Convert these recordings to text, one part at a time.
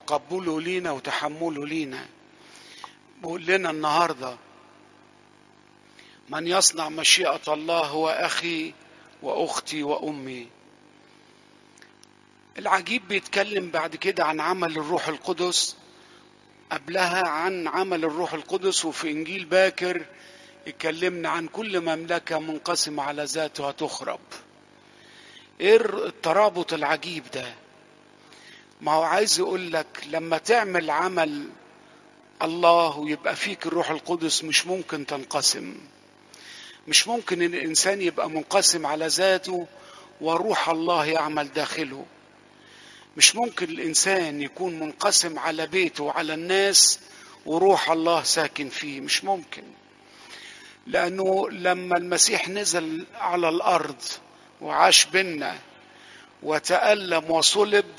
تقبله لينا وتحمله لينا بقول لنا النهارده من يصنع مشيئة الله هو أخي وأختي وأمي العجيب بيتكلم بعد كده عن عمل الروح القدس قبلها عن عمل الروح القدس وفي إنجيل باكر اتكلمنا عن كل مملكة منقسمة على ذاتها تخرب ايه الترابط العجيب ده ما هو عايز يقول لك لما تعمل عمل الله ويبقى فيك الروح القدس مش ممكن تنقسم مش ممكن ان الانسان يبقى منقسم على ذاته وروح الله يعمل داخله مش ممكن الانسان يكون منقسم على بيته وعلى الناس وروح الله ساكن فيه مش ممكن لانه لما المسيح نزل على الارض وعاش بينا وتالم وصلب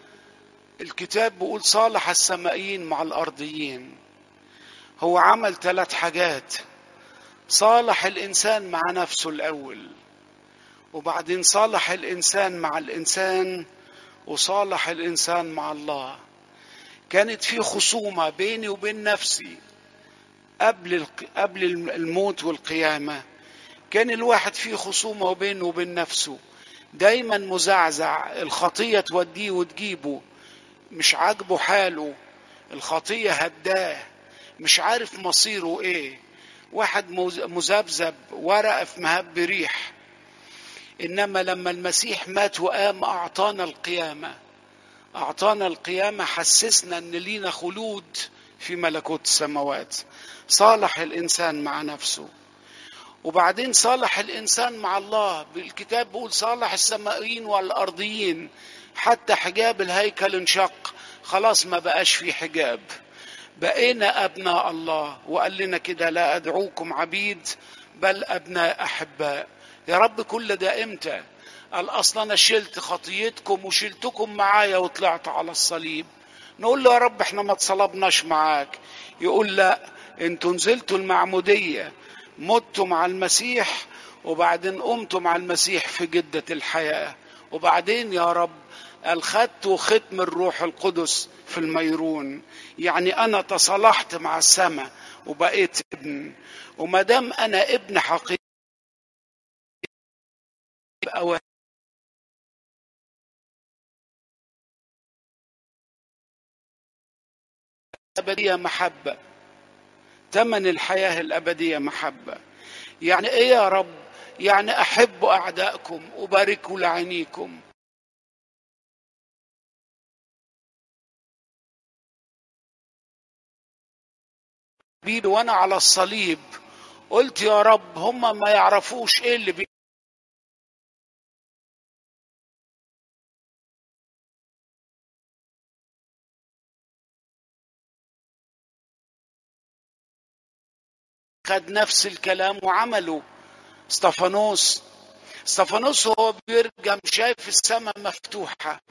الكتاب بيقول صالح السمائيين مع الارضيين هو عمل ثلاث حاجات صالح الانسان مع نفسه الاول وبعدين صالح الانسان مع الانسان وصالح الانسان مع الله كانت في خصومه بيني وبين نفسي قبل قبل الموت والقيامه كان الواحد فيه خصومه بينه وبين نفسه دايما مزعزع الخطيه توديه وتجيبه مش عاجبه حاله الخطيه هداه مش عارف مصيره ايه واحد مذبذب ورقه في مهب ريح انما لما المسيح مات وقام اعطانا القيامه اعطانا القيامه حسسنا ان لينا خلود في ملكوت السماوات صالح الانسان مع نفسه وبعدين صالح الانسان مع الله بالكتاب بيقول صالح السمائيين والارضيين حتى حجاب الهيكل انشق خلاص ما بقاش في حجاب بقينا ابناء الله وقال لنا كده لا ادعوكم عبيد بل ابناء احباء يا رب كل ده امتى قال اصلا انا شلت خطيتكم وشلتكم معايا وطلعت على الصليب نقول له يا رب احنا ما اتصلبناش معاك يقول لا انتوا نزلتوا المعموديه متوا مع المسيح وبعدين قمتوا مع المسيح في جده الحياه وبعدين يا رب قال خدت ختم الروح القدس في الميرون يعني انا تصالحت مع السماء وبقيت ابن وما دام انا ابن حقيقي أو الأبدية محبة ثمن الحياة الأبدية محبة يعني إيه يا رب يعني أحبوا أعدائكم وباركوا لعينيكم بيدي وانا على الصليب قلت يا رب هم ما يعرفوش ايه اللي بي خد نفس الكلام وعمله استفانوس استفانوس هو بيرجم شايف السماء مفتوحة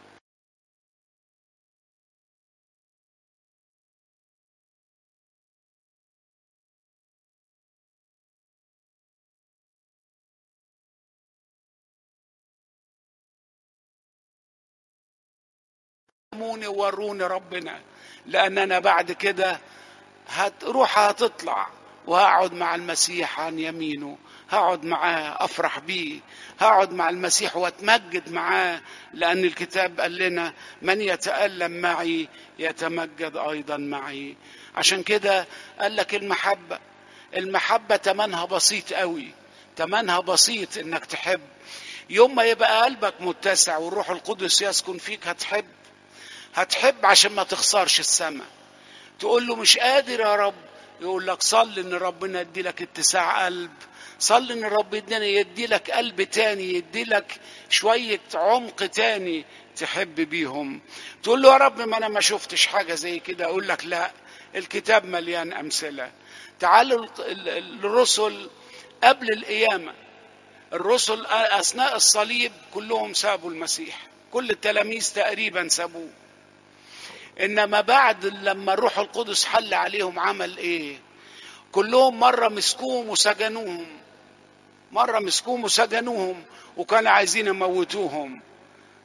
علموني وروني ربنا لان انا بعد كده هتروح هتطلع وهقعد مع المسيح عن يمينه هقعد معاه افرح بيه هقعد مع المسيح واتمجد معاه لان الكتاب قال لنا من يتالم معي يتمجد ايضا معي عشان كده قال لك المحبه المحبه تمنها بسيط قوي تمنها بسيط انك تحب يوم ما يبقى قلبك متسع والروح القدس يسكن فيك هتحب هتحب عشان ما تخسرش السماء تقول له مش قادر يا رب يقول لك صل ان ربنا يدي لك اتساع قلب صل ان رب يدينا يدي لك قلب تاني يدي لك شوية عمق تاني تحب بيهم تقول له يا رب ما انا ما شفتش حاجة زي كده اقول لك لا الكتاب مليان امثلة تعالوا الرسل قبل القيامة الرسل اثناء الصليب كلهم سابوا المسيح كل التلاميذ تقريبا سابوه انما بعد لما الروح القدس حل عليهم عمل ايه كلهم مره مسكوهم وسجنوهم مره مسكوهم وسجنوهم وكانوا عايزين يموتوهم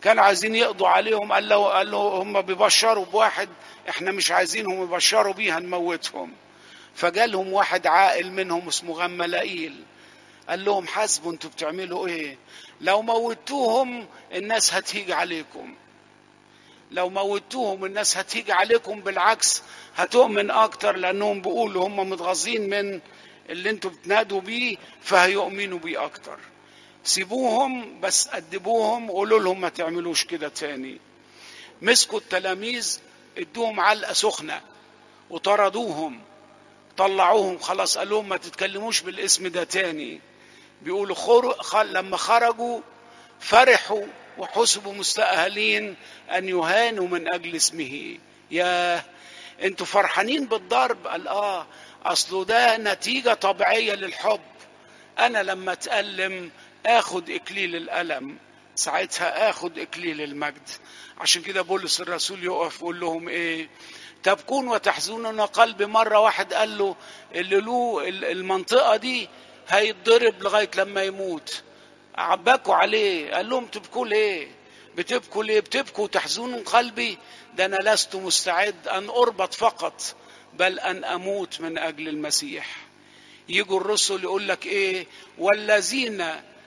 كانوا عايزين يقضوا عليهم قال له قال له هم بيبشروا بواحد احنا مش عايزينهم يبشروا بيه هنموتهم فجالهم واحد عاقل منهم اسمه غملائيل قال لهم حاسبوا انتوا بتعملوا ايه لو موتوهم الناس هتيجي عليكم لو موتوهم الناس هتيجي عليكم بالعكس هتؤمن اكتر لانهم بيقولوا هم متغاظين من اللي انتوا بتنادوا بيه فهيؤمنوا بيه اكتر سيبوهم بس أدبوهم وقولوا لهم ما تعملوش كده تاني مسكوا التلاميذ ادوهم علقة سخنة وطردوهم طلعوهم خلاص قال لهم ما تتكلموش بالاسم ده تاني بيقولوا خر... خل... لما خرجوا فرحوا وحسبوا مستأهلين أن يهانوا من أجل اسمه يا انتوا فرحانين بالضرب قال اه اصله ده نتيجة طبيعية للحب انا لما اتألم اخد اكليل الالم ساعتها اخد اكليل المجد عشان كده بولس الرسول يقف يقول لهم ايه تبكون وتحزنون قلبي مرة واحد قال له اللي له المنطقة دي هيتضرب لغاية لما يموت عباكوا عليه قال لهم تبكوا ليه بتبكوا ليه بتبكوا وتحزنون قلبي ده انا لست مستعد ان اربط فقط بل ان اموت من اجل المسيح يجوا الرسل يقول لك ايه والذين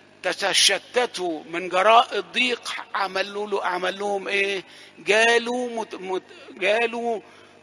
تشتتوا من جراء الضيق عملوا له عمل لهم ايه جالوا مت مت جالوا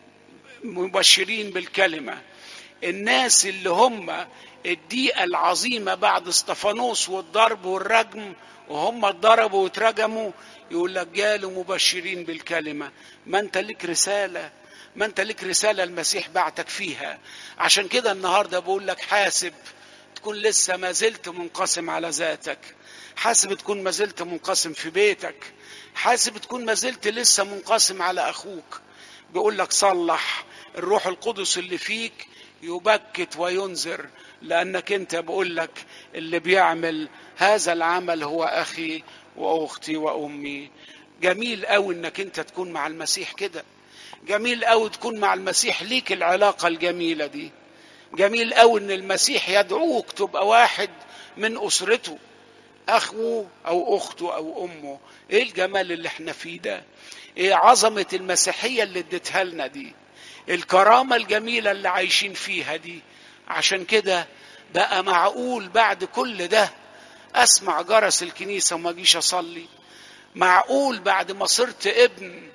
مبشرين بالكلمه الناس اللي هم الضيقه العظيمه بعد استفانوس والضرب والرجم وهم اتضربوا واترجموا يقول لك جالوا مبشرين بالكلمه ما انت لك رساله ما انت لك رساله المسيح بعتك فيها عشان كده النهارده بقول لك حاسب تكون لسه ما زلت منقسم على ذاتك حاسب تكون ما زلت منقسم في بيتك حاسب تكون ما زلت لسه منقسم على اخوك بيقول لك صلح الروح القدس اللي فيك يبكت وينذر لانك انت بقول لك اللي بيعمل هذا العمل هو اخي واختي وامي جميل قوي انك انت تكون مع المسيح كده جميل قوي تكون مع المسيح ليك العلاقه الجميله دي جميل قوي ان المسيح يدعوك تبقى واحد من اسرته اخوه او اخته او امه ايه الجمال اللي احنا فيه ده ايه عظمه المسيحيه اللي اديتها لنا دي الكرامه الجميله اللي عايشين فيها دي عشان كده بقى معقول بعد كل ده اسمع جرس الكنيسه وما اجيش اصلي معقول بعد ما صرت ابن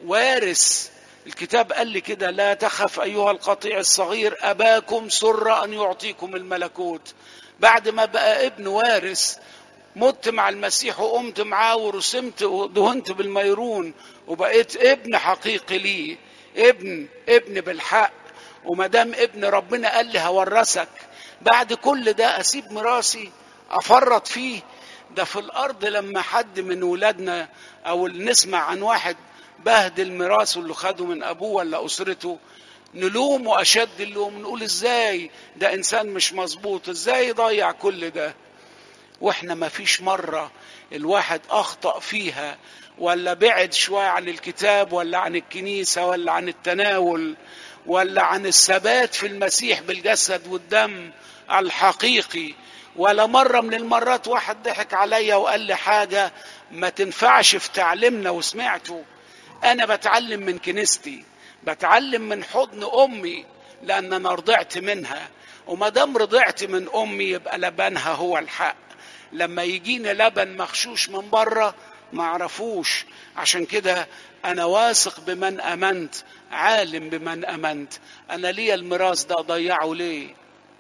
وارث الكتاب قال لي كده لا تخف ايها القطيع الصغير اباكم سر ان يعطيكم الملكوت بعد ما بقى ابن وارث مت مع المسيح وقمت معاه ورسمت ودهنت بالميرون وبقيت ابن حقيقي ليه ابن ابن بالحق وما دام ابن ربنا قال لي هورثك بعد كل ده اسيب ميراثي افرط فيه ده في الارض لما حد من ولادنا او نسمع عن واحد بهدل ميراثه اللي خده من ابوه ولا اسرته نلوم واشد اللوم نقول ازاي ده انسان مش مظبوط ازاي يضيع كل ده واحنا ما فيش مرة الواحد اخطأ فيها ولا بعد شوية عن الكتاب ولا عن الكنيسة ولا عن التناول ولا عن الثبات في المسيح بالجسد والدم الحقيقي ولا مرة من المرات واحد ضحك عليا وقال لي حاجة ما تنفعش في تعليمنا وسمعته أنا بتعلم من كنيستي بتعلم من حضن أمي لأن أنا رضعت منها وما دام رضعت من أمي يبقى لبنها هو الحق لما يجيني لبن مغشوش من بره ما اعرفوش عشان كده انا واثق بمن امنت عالم بمن امنت انا ليا الميراث ده اضيعه ليه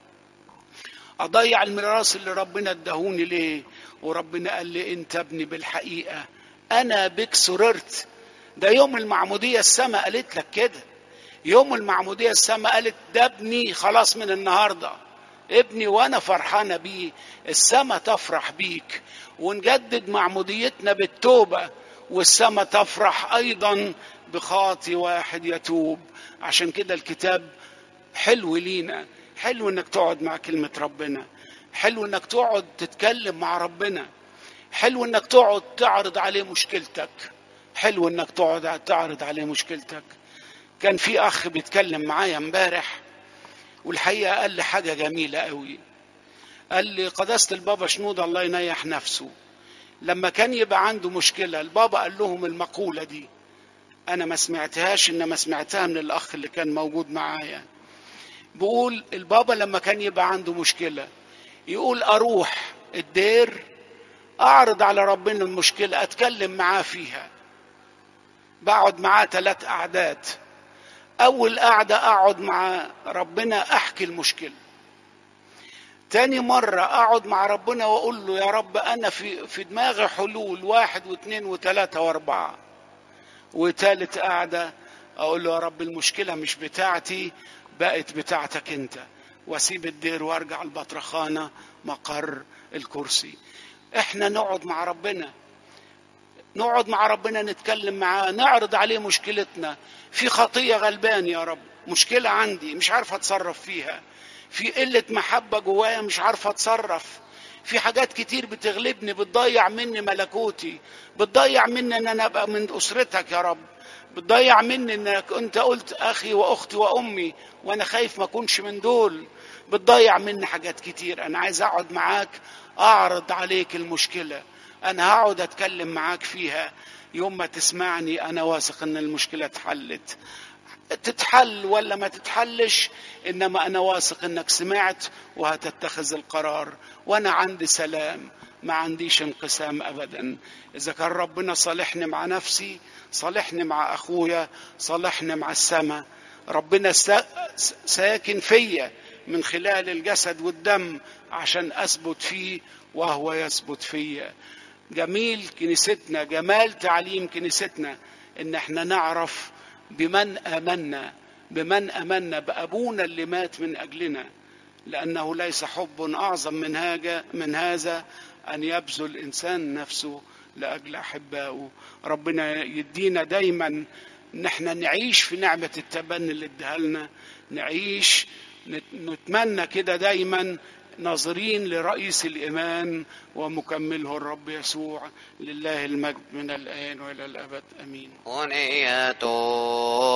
اضيع الميراث اللي ربنا اداهوني ليه وربنا قال لي انت ابني بالحقيقه انا بك سررت ده يوم المعموديه السماء قالت لك كده يوم المعموديه السماء قالت ده ابني خلاص من النهارده ابني وانا فرحانه بيه السماء تفرح بيك ونجدد معموديتنا بالتوبه والسماء تفرح ايضا بخاطي واحد يتوب عشان كده الكتاب حلو لينا حلو انك تقعد مع كلمه ربنا حلو انك تقعد تتكلم مع ربنا حلو انك تقعد تعرض عليه مشكلتك حلو انك تقعد تعرض عليه مشكلتك كان في اخ بيتكلم معايا امبارح والحقيقه قال لي حاجه جميله قوي قال لي قداسه البابا شنود الله ينيح نفسه لما كان يبقى عنده مشكلة البابا قال لهم المقولة دي أنا ما سمعتهاش إنما سمعتها من الأخ اللي كان موجود معايا بقول البابا لما كان يبقى عنده مشكلة يقول أروح الدير أعرض على ربنا المشكلة أتكلم معاه فيها بقعد معاه ثلاث قعدات أول قعدة أقعد مع ربنا أحكي المشكلة تاني مرة أقعد مع ربنا وأقول له يا رب أنا في في دماغي حلول واحد واثنين وثلاثة وأربعة وتالت قعدة أقول له يا رب المشكلة مش بتاعتي بقت بتاعتك أنت وأسيب الدير وأرجع البطرخانة مقر الكرسي إحنا نقعد مع ربنا نقعد مع ربنا نتكلم معاه نعرض عليه مشكلتنا في خطية غلبان يا رب مشكلة عندي مش عارف أتصرف فيها في قلة محبة جوايا مش عارف أتصرف في حاجات كتير بتغلبني بتضيع مني ملكوتي بتضيع مني ان انا ابقى من اسرتك يا رب بتضيع مني انك انت قلت اخي واختي وامي وانا خايف ما اكونش من دول بتضيع مني حاجات كتير انا عايز اقعد معاك اعرض عليك المشكله انا هقعد اتكلم معاك فيها يوم ما تسمعني انا واثق ان المشكله اتحلت تتحل ولا ما تتحلش انما انا واثق انك سمعت وهتتخذ القرار وانا عندي سلام ما عنديش انقسام ابدا اذا كان ربنا صالحني مع نفسي صالحني مع اخويا صالحني مع السماء ربنا ساكن فيا من خلال الجسد والدم عشان اثبت فيه وهو يثبت فيا جميل كنيستنا جمال تعليم كنيستنا ان احنا نعرف بمن امنا بمن امنا بابونا اللي مات من اجلنا لانه ليس حب اعظم من هذا من هذا ان يبذل الانسان نفسه لاجل احبائه ربنا يدينا دايما ان احنا نعيش في نعمه التبني اللي اداها لنا نعيش نتمنى كده دايما ناظرين لرئيس الإيمان ومكمله الرب يسوع لله المجد من الآن وإلى الأبد أمين ونيته